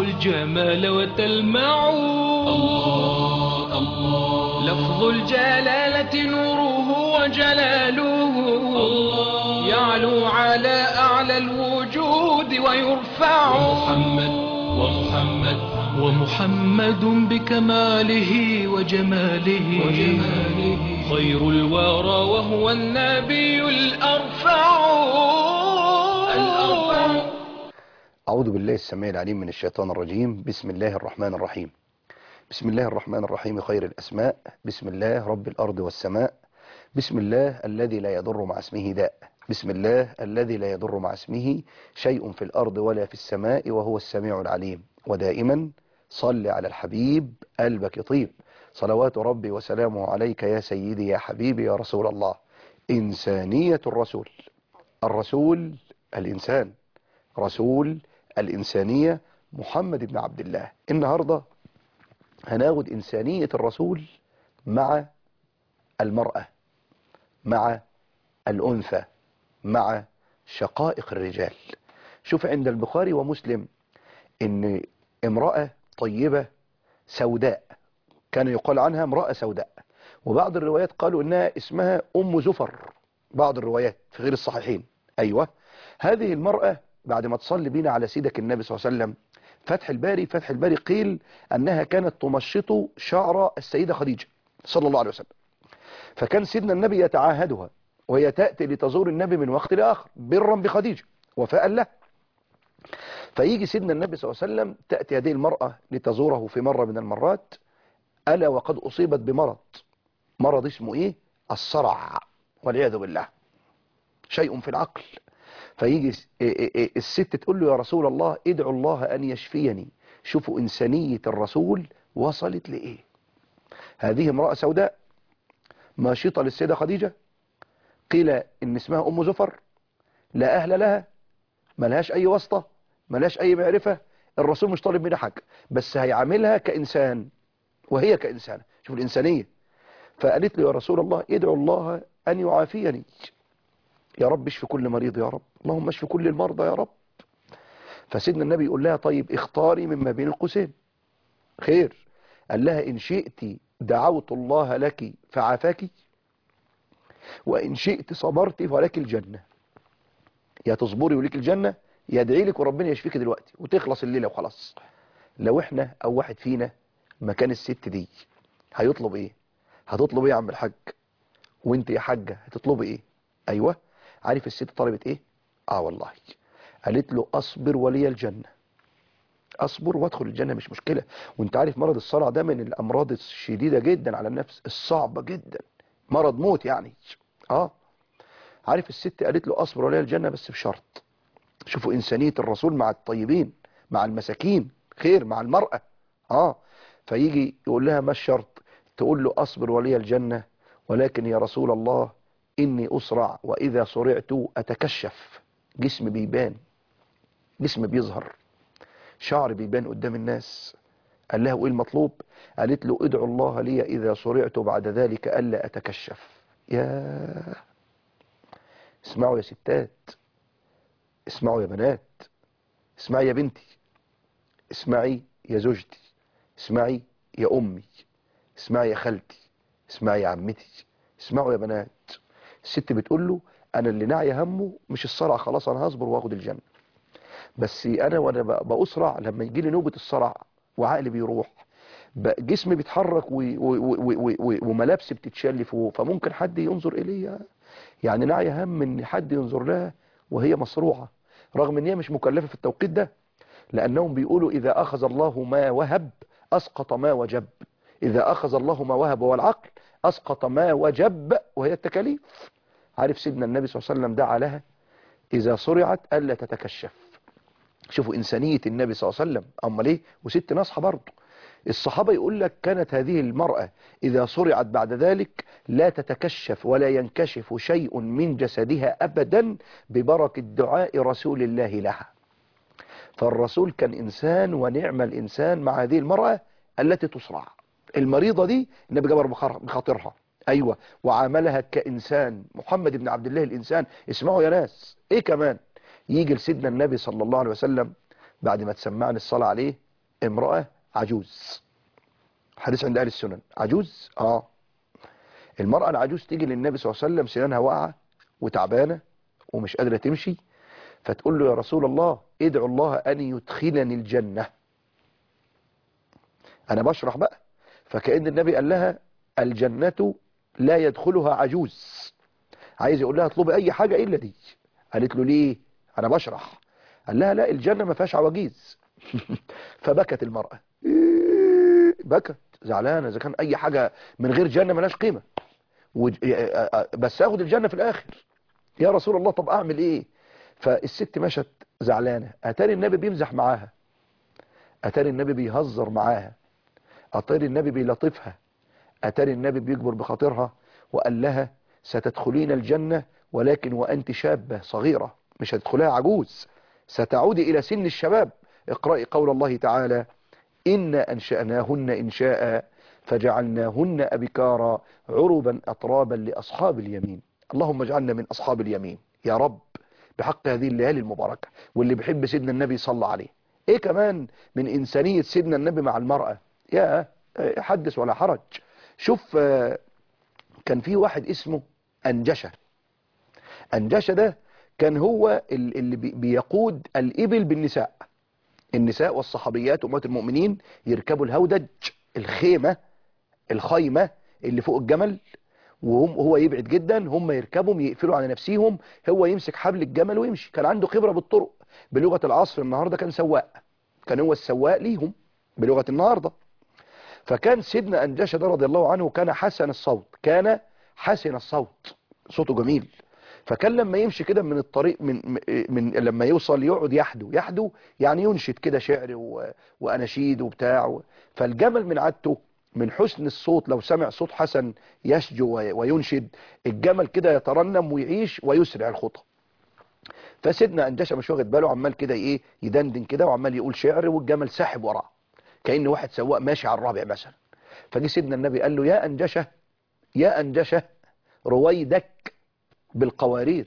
الجمال وتلمع الله الله لفظ الجلالة نوره وجلاله الله يعلو على أعلى الوجود ويرفع محمد ومحمد ومحمد بكماله وجماله, وجماله خير الورى وهو النبي الأرفع الأرفع أعوذ بالله السميع العليم من الشيطان الرجيم بسم الله الرحمن الرحيم بسم الله الرحمن الرحيم خير الأسماء بسم الله رب الأرض والسماء بسم الله الذي لا يضر مع اسمه داء بسم الله الذي لا يضر مع اسمه شيء في الأرض ولا في السماء وهو السميع العليم ودائما صل على الحبيب قلبك يطيب صلوات ربي وسلامه عليك يا سيدي يا حبيبي يا رسول الله إنسانية الرسول الرسول الإنسان رسول الإنسانية محمد بن عبد الله النهاردة هناخد إنسانية الرسول مع المرأة مع الأنثى مع شقائق الرجال شوف عند البخاري ومسلم ان امرأة طيبة سوداء كان يقال عنها امرأة سوداء وبعض الروايات قالوا انها اسمها ام زفر بعض الروايات في غير الصحيحين ايوه هذه المرأة بعد ما تصلي بينا على سيدك النبي صلى الله عليه وسلم فتح الباري فتح الباري قيل انها كانت تمشط شعر السيدة خديجة صلى الله عليه وسلم فكان سيدنا النبي يتعاهدها وهي تأتي لتزور النبي من وقت لآخر برا بخديجة وفاء له فيجي سيدنا النبي صلى الله عليه وسلم تأتي هذه المرأة لتزوره في مرة من المرات ألا وقد أصيبت بمرض مرض اسمه إيه الصرع والعياذ بالله شيء في العقل فيجي الست تقول له يا رسول الله ادعو الله أن يشفيني شوفوا إنسانية الرسول وصلت لإيه هذه امرأة سوداء ماشطة للسيدة خديجة قيل إن اسمها أم زفر لا أهل لها ملهاش أي واسطة ملهاش أي معرفة الرسول مش طالب منها حاجة بس هيعاملها كإنسان وهي كإنسان شوف الإنسانية فقالت له يا رسول الله ادعو الله أن يعافيني يا رب اشفي كل مريض يا رب اللهم اشفي كل المرضى يا رب فسيدنا النبي يقول لها طيب اختاري مما بين القوسين خير قال لها إن شئت دعوت الله لك فعافاك وإن شئت صبرت فلك الجنة يا تصبري وليك الجنة يدعي لك وربنا يشفيك دلوقتي وتخلص الليلة وخلاص لو احنا او واحد فينا مكان الست دي هيطلب ايه هتطلب ايه يا عم الحاج وانت يا حاجة هتطلبي ايه ايوه عارف الست طلبت ايه اه والله قالت له اصبر ولي الجنة اصبر وادخل الجنة مش مشكلة وانت عارف مرض الصرع ده من الامراض الشديدة جدا على النفس الصعبة جدا مرض موت يعني اه عارف الست قالت له اصبر ولي الجنة بس بشرط شوفوا إنسانية الرسول مع الطيبين مع المساكين خير مع المرأة آه فيجي يقول لها ما الشرط تقول له أصبر ولي الجنة ولكن يا رسول الله إني أسرع وإذا صرعت أتكشف جسم بيبان جسم بيظهر شعر بيبان قدام الناس قال لها وإيه المطلوب قالت له ادعو الله لي إذا صرعت بعد ذلك ألا أتكشف يا اسمعوا يا ستات اسمعوا يا بنات اسمعي يا بنتي اسمعي يا زوجتي اسمعي يا أمي اسمعي يا خالتي اسمعي يا عمتي اسمعوا يا بنات الست بتقول له أنا اللي نعي همه مش الصرع خلاص أنا هصبر وأخد الجنة بس أنا وأنا بأسرع لما يجي لي نوبة الصرع وعقلي بيروح جسمي بيتحرك وملابسي بتتشال فوق فممكن حد ينظر إلي يعني نعي هم إن حد ينظر لها وهي مصروعة رغم ان هي مش مكلفة في التوقيت ده لأنهم بيقولوا إذا أخذ الله ما وهب أسقط ما وجب إذا أخذ الله ما وهب هو العقل أسقط ما وجب وهي التكاليف عارف سيدنا النبي صلى الله عليه وسلم دعا لها إذا صرعت ألا تتكشف شوفوا إنسانية النبي صلى الله عليه وسلم أما ليه وست نصحى برضه الصحابة يقول لك كانت هذه المرأة إذا صرعت بعد ذلك لا تتكشف ولا ينكشف شيء من جسدها أبدا ببركة دعاء رسول الله لها فالرسول كان إنسان ونعم الإنسان مع هذه المرأة التي تصرع المريضة دي النبي جبر بخاطرها أيوة وعاملها كإنسان محمد بن عبد الله الإنسان اسمعوا يا ناس إيه كمان يجي لسيدنا النبي صلى الله عليه وسلم بعد ما تسمعني الصلاة عليه امرأة عجوز حديث عند اهل السنن عجوز اه المرأة العجوز تيجي للنبي صلى الله عليه وسلم سنانها واقعة وتعبانة ومش قادرة تمشي فتقول له يا رسول الله ادعو الله ان يدخلني الجنة انا بشرح بقى فكأن النبي قال لها الجنة لا يدخلها عجوز عايز يقول لها اطلبي اي حاجة الا دي قالت له ليه انا بشرح قال لها لا الجنة ما فيهاش عواجيز فبكت المرأة بكت زعلانة اذا كان اي حاجة من غير جنة ملاش قيمة وج... بس اخد الجنة في الاخر يا رسول الله طب اعمل ايه فالست مشت زعلانة اتاري النبي بيمزح معاها اتاري النبي بيهزر معاها اتاري النبي بيلطفها اتاري النبي بيجبر بخاطرها وقال لها ستدخلين الجنة ولكن وانت شابة صغيرة مش هتدخلها عجوز ستعودي الى سن الشباب اقرأي قول الله تعالى إنا أنشأناهن إنشاء فجعلناهن أبكارا عربا أطرابا لأصحاب اليمين اللهم اجعلنا من أصحاب اليمين يا رب بحق هذه الليالي المباركة واللي بيحب سيدنا النبي صلى عليه ايه كمان من إنسانية سيدنا النبي مع المرأة يا حدث ولا حرج شوف كان في واحد اسمه أنجشة أنجشة ده كان هو اللي بيقود الإبل بالنساء النساء والصحابيات وأمهات المؤمنين يركبوا الهودج الخيمة الخيمة اللي فوق الجمل وهم هو يبعد جدا هم يركبهم يقفلوا على نفسيهم هو يمسك حبل الجمل ويمشي كان عنده خبرة بالطرق بلغة العصر النهاردة كان سواق كان هو السواق ليهم بلغة النهاردة فكان سيدنا أنجاشة ده رضي الله عنه كان حسن الصوت كان حسن الصوت صوته جميل فكان لما يمشي كده من الطريق من, من لما يوصل يقعد يحدو يحدو يعني ينشد كده شعر و... وأناشيد وبتاع فالجمل من عادته من حسن الصوت لو سمع صوت حسن يشجو وينشد الجمل كده يترنم ويعيش ويسرع الخطى فسيدنا أنجاشة مش واخد باله عمال كده ايه يدندن كده وعمال يقول شعر والجمل ساحب وراه كأن واحد سواق ماشي على الرابع مثلا فجي سيدنا النبي قال له يا أنجشة يا أنجشة رويدك بالقوارير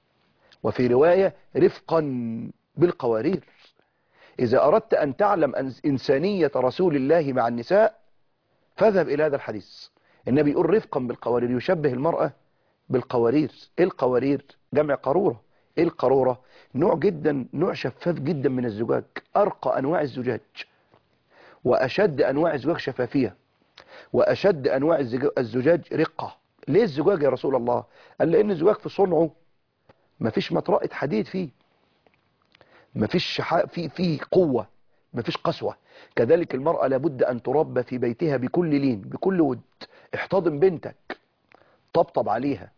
وفي رواية رفقا بالقوارير إذا أردت أن تعلم إنسانية رسول الله مع النساء فاذهب إلى هذا الحديث النبي يقول رفقا بالقوارير يشبه المرأة بالقوارير إيه القوارير جمع قارورة إيه القارورة نوع جدا نوع شفاف جدا من الزجاج أرقى أنواع الزجاج وأشد أنواع الزجاج شفافية وأشد أنواع الزجاج رقة ليه الزجاج يا رسول الله قال لأن الزجاج في صنعه مفيش مطرقة حديد فيه مفيش في فيه قوة مفيش قسوة كذلك المرأة لابد أن تربى في بيتها بكل لين بكل ود احتضن بنتك طبطب عليها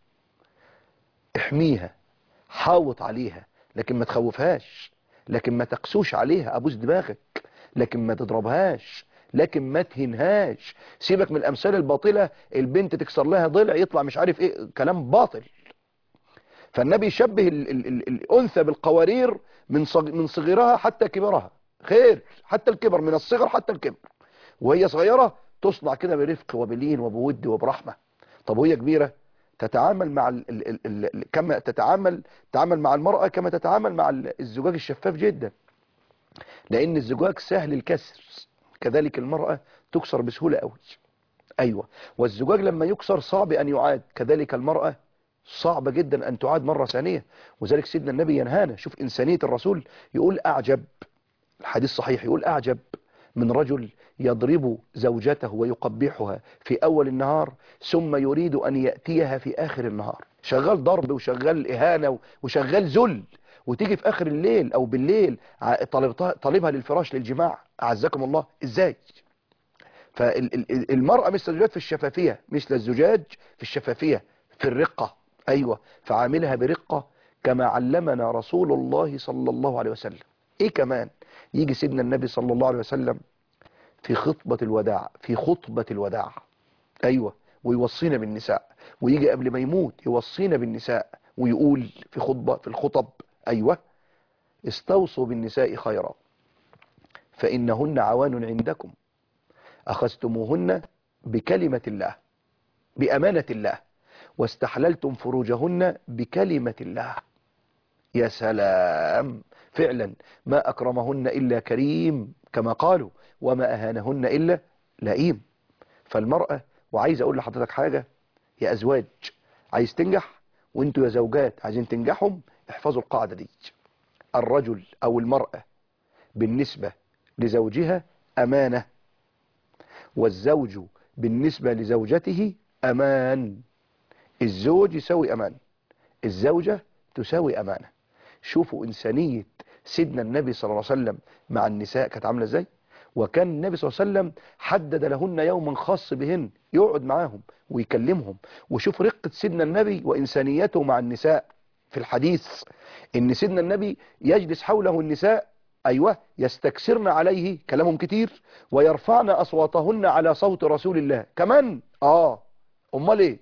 احميها حاوط عليها لكن ما تخوفهاش لكن ما تقسوش عليها ابوس دماغك لكن ما تضربهاش لكن ما تهنهاش سيبك من الامثال الباطلة البنت تكسر لها ضلع يطلع مش عارف ايه كلام باطل فالنبي يشبه ال ال ال الانثى بالقوارير من من صغرها حتى كبرها خير حتى الكبر من الصغر حتى الكبر وهي صغيرة تصنع كده برفق وبلين وبود وبرحمة طب وهي كبيرة تتعامل مع ال ال ال ال كما تتعامل تتعامل مع المرأة كما تتعامل مع الزجاج الشفاف جدا لأن الزجاج سهل الكسر كذلك المرأة تكسر بسهولة قوي أيوة والزجاج لما يكسر صعب أن يعاد كذلك المرأة صعب جدا أن تعاد مرة ثانية وذلك سيدنا النبي ينهانا شوف إنسانية الرسول يقول أعجب الحديث صحيح يقول أعجب من رجل يضرب زوجته ويقبحها في أول النهار ثم يريد أن يأتيها في آخر النهار شغال ضرب وشغال إهانة وشغال ذل وتيجي في آخر الليل أو بالليل طالبها للفراش للجماع أعزكم الله إزاي فالمرأة مثل الزجاج في الشفافية مثل الزجاج في الشفافية في الرقة أيوة فعاملها برقة كما علمنا رسول الله صلى الله عليه وسلم إيه كمان يجي سيدنا النبي صلى الله عليه وسلم في خطبة الوداع في خطبة الوداع أيوة ويوصينا بالنساء ويجي قبل ما يموت يوصينا بالنساء ويقول في خطبة في الخطب أيوة استوصوا بالنساء خيرا فإنهن عوان عندكم أخذتموهن بكلمة الله بأمانة الله واستحللتم فروجهن بكلمة الله يا سلام فعلا ما أكرمهن إلا كريم كما قالوا وما أهانهن إلا لئيم فالمرأة وعايز أقول لحضرتك حاجة يا أزواج عايز تنجح وانتوا يا زوجات عايزين تنجحهم احفظوا القاعدة دي الرجل أو المرأة بالنسبة لزوجها أمانة والزوج بالنسبة لزوجته أمان الزوج يساوي أمان الزوجة تساوي أمانة شوفوا إنسانية سيدنا النبي صلى الله عليه وسلم مع النساء كانت عاملة ازاي وكان النبي صلى الله عليه وسلم حدد لهن يوما خاص بهن يقعد معاهم ويكلمهم وشوف رقة سيدنا النبي وإنسانيته مع النساء في الحديث ان سيدنا النبي يجلس حوله النساء ايوه يستكسرن عليه كلامهم كتير ويرفعن اصواتهن على صوت رسول الله كمان اه امال ايه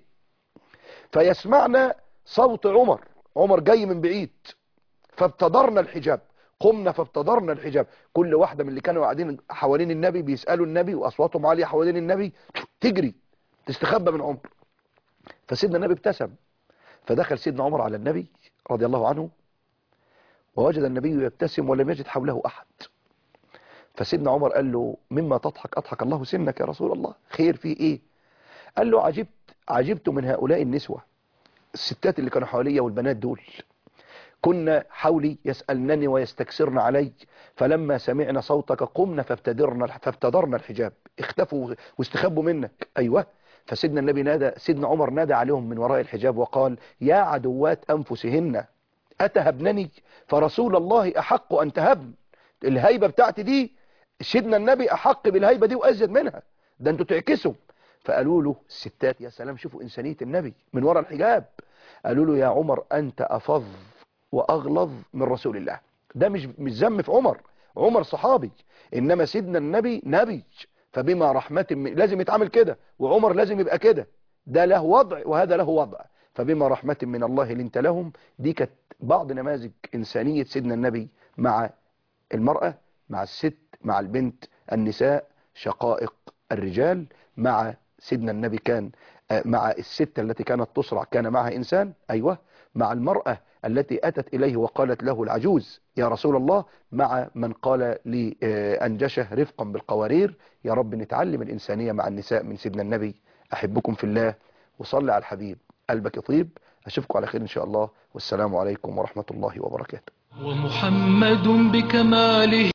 فيسمعن صوت عمر عمر جاي من بعيد فابتدرنا الحجاب قمنا فابتدرنا الحجاب كل واحدة من اللي كانوا قاعدين حوالين النبي بيسألوا النبي وأصواتهم عالية حوالين النبي تجري تستخبى من عمر فسيدنا النبي ابتسم فدخل سيدنا عمر على النبي رضي الله عنه ووجد النبي يبتسم ولم يجد حوله أحد فسيدنا عمر قال له مما تضحك أضحك الله سنك يا رسول الله خير في إيه قال له عجبت عجبت من هؤلاء النسوة الستات اللي كانوا حواليا والبنات دول كنا حولي يسألنني ويستكسرن علي فلما سمعنا صوتك قمنا فابتدرنا فابتدرنا الحجاب اختفوا واستخبوا منك أيوة فسيدنا النبي نادى سيدنا عمر نادى عليهم من وراء الحجاب وقال يا عدوات أنفسهن أتهبنني فرسول الله أحق أن تهبن الهيبة بتاعتي دي سيدنا النبي أحق بالهيبة دي وأزيد منها ده انتوا تعكسوا فقالوا له الستات يا سلام شوفوا إنسانية النبي من وراء الحجاب قالوا له يا عمر أنت أفظ وأغلظ من رسول الله ده مش مش ذم في عمر عمر صحابي إنما سيدنا النبي نبي فبما رحمة من لازم يتعامل كده وعمر لازم يبقى كده ده له وضع وهذا له وضع فبما رحمة من الله لنت لهم دي كانت بعض نماذج إنسانية سيدنا النبي مع المرأة مع الست مع البنت النساء شقائق الرجال مع سيدنا النبي كان مع الست التي كانت تصرع كان معها إنسان أيوة مع المرأة التي أتت إليه وقالت له العجوز يا رسول الله مع من قال لأنجشه رفقا بالقوارير يا رب نتعلم الإنسانية مع النساء من سيدنا النبي أحبكم في الله وصلي على الحبيب قلبك يطيب أشوفكم على خير إن شاء الله والسلام عليكم ورحمة الله وبركاته ومحمد بكماله